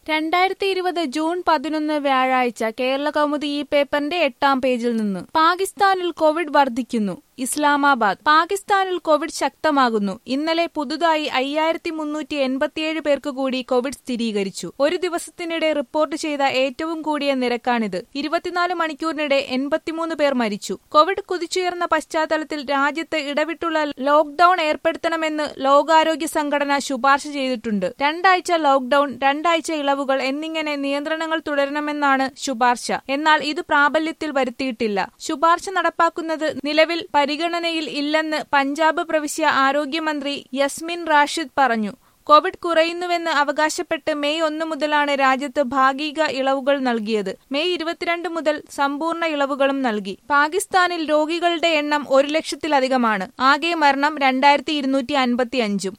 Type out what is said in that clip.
രണ്ടായിരത്തി ഇരുപത് ജൂൺ പതിനൊന്ന് വ്യാഴാഴ്ച കേരള കൗമുദി ഈ പേപ്പറിന്റെ എട്ടാം പേജിൽ നിന്ന് പാകിസ്ഥാനിൽ കോവിഡ് വർദ്ധിക്കുന്നു ഇസ്ലാമാബാദ് പാകിസ്ഥാനിൽ കോവിഡ് ശക്തമാകുന്നു ഇന്നലെ പുതുതായി അയ്യായിരത്തി മുന്നൂറ്റി എൺപത്തിയേഴ് പേർക്ക് കൂടി കോവിഡ് സ്ഥിരീകരിച്ചു ഒരു ദിവസത്തിനിടെ റിപ്പോർട്ട് ചെയ്ത ഏറ്റവും കൂടിയ നിരക്കാണിത് ഇരുപത്തിനാല് മണിക്കൂറിനിടെ എൺപത്തിമൂന്ന് പേർ മരിച്ചു കോവിഡ് കുതിച്ചുയർന്ന പശ്ചാത്തലത്തിൽ രാജ്യത്ത് ഇടവിട്ടുള്ള ലോക്ഡൌൺ ഏർപ്പെടുത്തണമെന്ന് ലോകാരോഗ്യ സംഘടന ശുപാർശ ചെയ്തിട്ടുണ്ട് രണ്ടാഴ്ച ലോക്ഡൌൺ രണ്ടാഴ്ച ഇളവുകൾ എന്നിങ്ങനെ നിയന്ത്രണങ്ങൾ തുടരണമെന്നാണ് ശുപാർശ എന്നാൽ ഇത് പ്രാബല്യത്തിൽ വരുത്തിയിട്ടില്ല ശുപാർശ നടപ്പാക്കുന്നത് നിലവിൽ പരിഗണനയിൽ ഇല്ലെന്ന് പഞ്ചാബ് പ്രവിശ്യ ആരോഗ്യമന്ത്രി യസ്മിൻ റാഷിദ് പറഞ്ഞു കോവിഡ് കുറയുന്നുവെന്ന് അവകാശപ്പെട്ട് മെയ് ഒന്ന് മുതലാണ് രാജ്യത്ത് ഭാഗിക ഇളവുകൾ നൽകിയത് മെയ് ഇരുപത്തിരണ്ട് മുതൽ സമ്പൂർണ്ണ ഇളവുകളും നൽകി പാകിസ്ഥാനിൽ രോഗികളുടെ എണ്ണം ഒരു ലക്ഷത്തിലധികമാണ് ആകെ മരണം രണ്ടായിരത്തി ഇരുന്നൂറ്റി അൻപത്തി അഞ്ചും